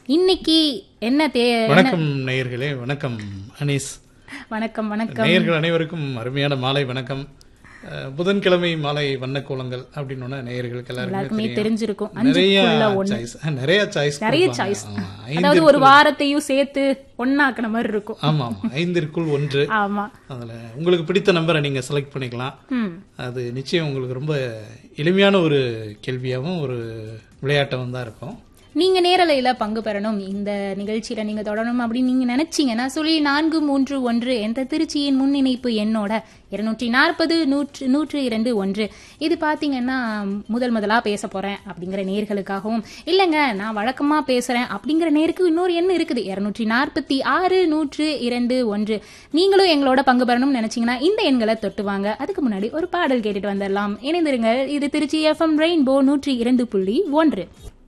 இன்னைக்கு என்ன தே வணக்கம் நேயர்களே வணக்கம் அனீஸ் வணக்கம் வணக்கம் நேயர்கள் அனைவருக்கும் அருமையான மாலை வணக்கம் அஹ், புதன்கிழமை மாலை வண்ணக்கோலங்கள் அப்படின்னு நேயர்களுக்கு எல்லாருமே எல்லாருக்குமே தெரியும் தெரிஞ்சிருக்கும் நிறைய அஞ்சுக்குள்ள ஒண்ணு சாய்ஸ் நிறைய சாய்ஸ் நிறைய சாய்ஸ் அதாவது ஒரு வாரத்தையும் சேர்த்து ஒன்னாக்குன மாதிரி இருக்கும் ஆமா ஆமா ஐந்திற்குள் ஒன்று ஆமா அதுல உங்களுக்கு பிடித்த நம்பரை நீங்க செலக்ட் பண்ணிக்கலாம் ம் அது நிச்சயம் உங்களுக்கு ரொம்ப எளிமையான ஒரு கேள்வியாகவும் ஒரு விளையாட்டாகவும் தான் இருக்கும் நீங்க நேரலையில பங்கு பெறணும் இந்த நிகழ்ச்சியில நீங்க தொடரணும் அப்படின்னு நீங்க நினைச்சீங்கன்னா சொல்லி நான்கு மூன்று ஒன்று என்ற திருச்சியின் முன் இணைப்பு எண்ணோட இருநூற்றி நாற்பது நூற்று நூற்று இரண்டு ஒன்று இது பாத்தீங்கன்னா முதல் முதலா பேச போறேன் அப்படிங்கிற நேர்களுக்காகவும் இல்லைங்க நான் வழக்கமா பேசுறேன் அப்படிங்கிற நேருக்கு இன்னொரு எண் இருக்குது இருநூற்றி நாற்பத்தி ஆறு நூற்று இரண்டு ஒன்று நீங்களும் எங்களோட பங்கு பெறணும்னு நினைச்சீங்கன்னா இந்த எண்களை தொட்டு வாங்க அதுக்கு முன்னாடி ஒரு பாடல் கேட்டுட்டு வந்துடலாம் இணைந்திருங்கள் இது திருச்சி எஃப்எம் ரெயின்போ நூற்றி இரண்டு புள்ளி ஒன்று